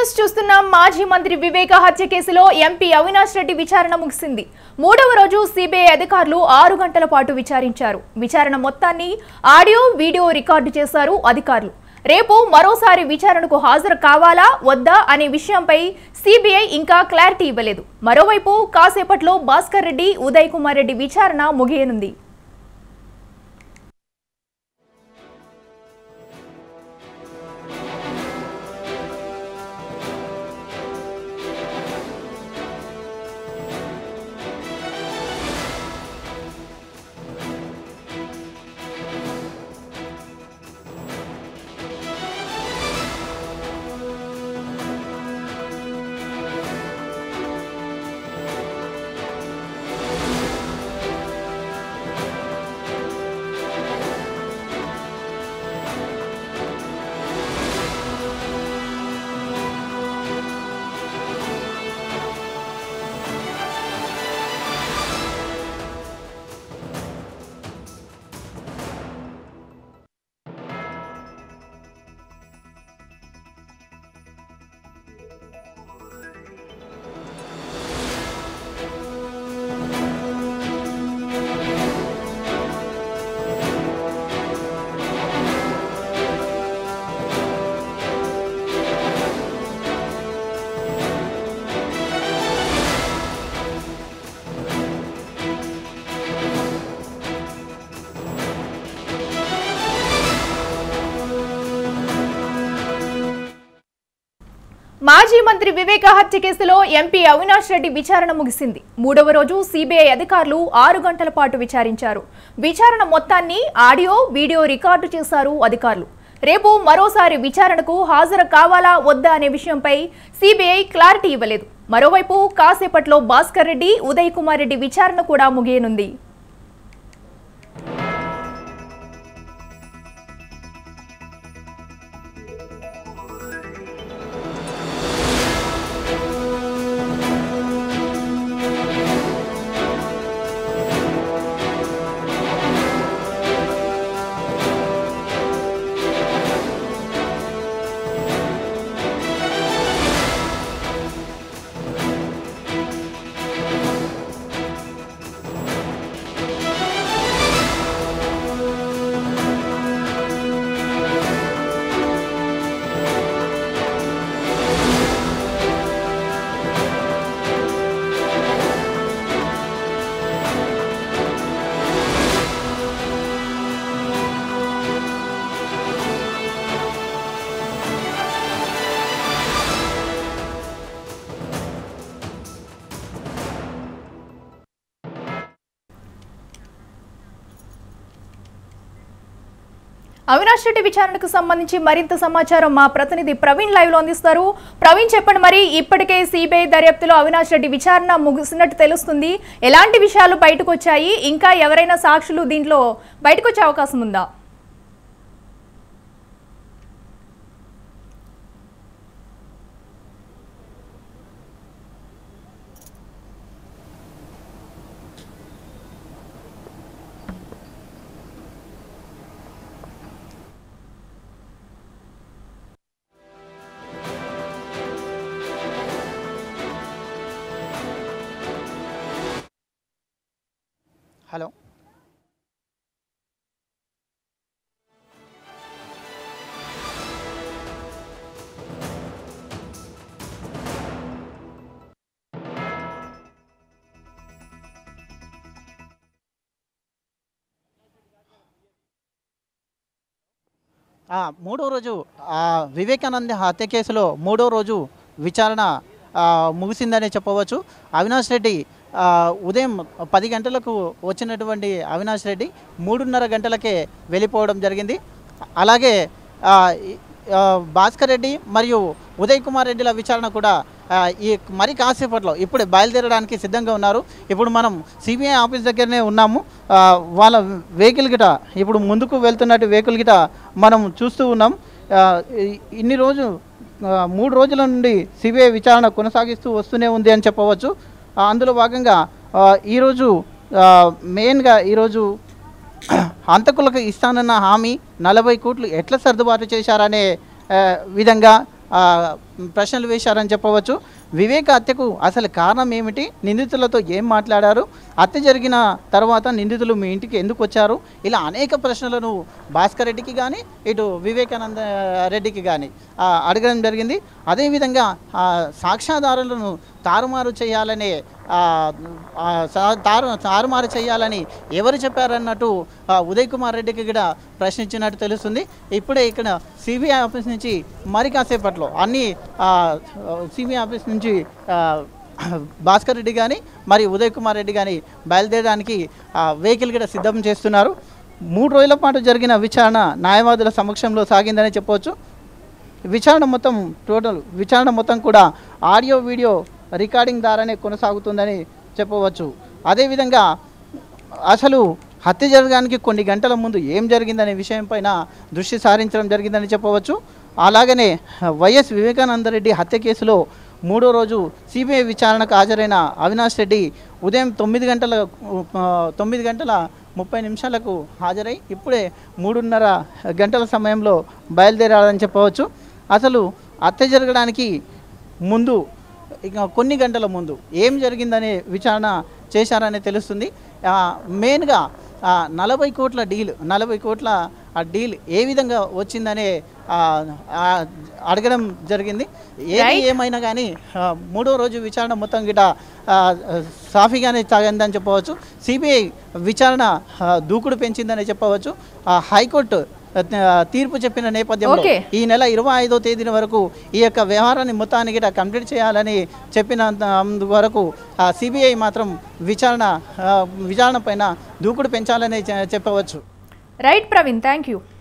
News చూస్తున్నాం మాజీ మంత్రి వివేక హత్య కేసులో ఎంపీ అవినాష్ రెడ్డి విచారణ ముగిసింది మూడవ రోజు సిబిఐ అధికారులు ఆరు గంటల పాటు విచారించారు విచారణ మొత్తాన్ని ఆడియో వీడియో రికార్డు చేశారు అధికారులు రేపు మరోసారి విచారణకు హాజరు కావాలా వద్దా అనే విషయంపై సిబిఐ ఇంకా క్లారిటీ ఇవ్వలేదు మరోవైపు కాసేపట్లో భాస్కర్ రెడ్డి ఉదయ్ కుమార్ రెడ్డి విచారణ ముగియనుంది మాజీ మంత్రి వివేక హత్య కేసులో ఎంపీ అవినాష్ రెడ్డి విచారణ ముగిసింది మూడవ రోజు సిబిఐ అధికారులు ఆరు గంటల పాటు విచారించారు విచారణ మొత్తాన్ని ఆడియో వీడియో రికార్డు చేశారు అధికారులు రేపు మరోసారి విచారణకు హాజరు కావాలా వద్దా అనే విషయంపై సిబిఐ క్లారిటీ ఇవ్వలేదు మరోవైపు కాసేపట్లో భాస్కర్ రెడ్డి ఉదయ్ కుమార్ రెడ్డి విచారణ కూడా ముగియనుంది అవినాష్ రెడ్డి విచారణకు సంబంధించి మరింత సమాచారం మా ప్రతినిధి ప్రవీణ్ లైవ్ లో అందిస్తారు ప్రవీణ్ చెప్పండి మరి ఇప్పటికే సిబిఐ దర్యాప్తులో అవినాష్ రెడ్డి విచారణ ముగిసినట్టు తెలుస్తుంది ఎలాంటి విషయాలు బయటకు వచ్చాయి ఇంకా ఎవరైనా సాక్షులు దీంట్లో బయటకు వచ్చే అవకాశం ఉందా హలో ఆ, మూడో రోజు ఆ, వివేకానంద హత్య కేసులో మూడో రోజు విచారణ ఆ, ముగిసిందనే చెప్పవచ్చు అవినాష్ రెడ్డి ఆ, ఉదయం పది గంటలకు వచ్చినటువంటి అవినాష్ రెడ్డి మూడున్నర గంటలకే వెళ్ళిపోవడం జరిగింది అలాగే ఆ, ఈ- ఆ, భాస్కర్ రెడ్డి మరియు ఉదయ్ కుమార్ రెడ్డిల విచారణ కూడా ఆ, ఈ మరి కాసేపట్లో ఇప్పుడు బయలుదేరడానికి సిద్ధంగా ఉన్నారు ఇప్పుడు మనం సిబిఐ ఆఫీస్ దగ్గరనే ఉన్నాము ఆ, వాళ్ళ వెహికల్ గిట ఇప్పుడు ముందుకు వెళ్తున్నట్టు వెహికల్ గిట మనం చూస్తూ ఉన్నాం ఆ, ఈ- ఇన్ని రోజు ఆ, మూడు రోజుల నుండి సిబిఐ విచారణ కొనసాగిస్తూ వస్తూనే ఉంది అని చెప్పవచ్చు ఆ, అందులో భాగంగా ఆ, ఈరోజు ఆ, మెయిన్గా ఈరోజు హంతకులకు ఇస్తానన్న హామీ నలభై కోట్లు ఎట్లా సర్దుబాటు చేశారనే ఆ, విధంగా ఆ, ప్రశ్నలు వేశారని చెప్పవచ్చు వివేక హత్యకు అసలు కారణం ఏమిటి నిందితులతో ఏం మాట్లాడారు హత్య జరిగిన తర్వాత నిందితులు మీ ఇంటికి ఎందుకు వచ్చారు ఇలా అనేక ప్రశ్నలను భాస్కర్ రెడ్డికి కానీ ఇటు వివేకానంద రెడ్డికి కానీ ఆ, అడగడం జరిగింది అదేవిధంగా ఆ, సాక్ష్యాధారులను తారుమారు చేయాలనే ఆ, ఆ, సా- తారు తారుమారు చేయాలని ఎవరు చెప్పారన్నట్టు ఆ, ఉదయ్ కుమార్ రెడ్డికి కూడా ప్రశ్నించినట్టు తెలుస్తుంది ఇప్పుడే ఇక్కడ సిబిఐ ఆఫీస్ నుంచి మరి కాసేపట్లో అన్ని సిబిఐ ఆఫీస్ నుంచి ఆ, భాస్కర్ రెడ్డి కానీ మరి ఉదయ్ కుమార్ రెడ్డి కానీ బయలుదేరడానికి వెహికల్ కూడా సిద్ధం చేస్తున్నారు మూడు రోజుల పాటు జరిగిన విచారణ న్యాయవాదుల సమక్షంలో సాగిందని చెప్పవచ్చు విచారణ మొత్తం టోటల్ విచారణ మొత్తం కూడా ఆడియో వీడియో రికార్డింగ్ ద్వారానే కొనసాగుతుందని చెప్పవచ్చు అదేవిధంగా అసలు హత్య జరగడానికి కొన్ని గంటల ముందు ఏం జరిగిందనే విషయం పైన దృష్టి సారించడం జరిగిందని చెప్పవచ్చు అలాగనే వైఎస్ వివేకానందరెడ్డి హత్య కేసులో మూడో రోజు సిబిఐ విచారణకు హాజరైన అవినాష్ రెడ్డి ఉదయం తొమ్మిది గంటల ఆ, తొమ్మిది గంటల ముప్పై నిమిషాలకు హాజరై ఇప్పుడే మూడున్నర గంటల సమయంలో బయలుదేరాలని చెప్పవచ్చు అసలు హత్య జరగడానికి ముందు ఇక కొన్ని గంటల ముందు ఏం జరిగిందనే విచారణ చేశారని తెలుస్తుంది ఆ, మెయిన్గా ఆ, నలభై కోట్ల డీల్ నలభై కోట్ల ఆ డీల్ ఏ విధంగా వచ్చిందనే ఆ, ఆ, అడగడం జరిగింది ఏది Right. ఏమైనా కానీ ఆ, మూడో రోజు విచారణ మొత్తం గిట ఆ, సాఫీగానే సాగిందని చెప్పవచ్చు సిబిఐ విచారణ ఆ, దూకుడు పెంచిందని చెప్పవచ్చు ఆ, హైకోర్టు ఆ, తీర్పు చెప్పిన నేపథ్యంలో Okay. ఈ నెల ఇరవై ఐదో తేదీన వరకు ఈ యొక్క వ్యవహారాన్ని మొత్తానికి గిట కంప్లీట్ చేయాలని చెప్పినంత అందు వరకు సిబిఐ మాత్రం విచారణ ఆ, విచారణ పైన దూకుడు పెంచాలని చె- చెప్పవచ్చు రైట్ ప్రవీణ్ థ్యాంక్ యూ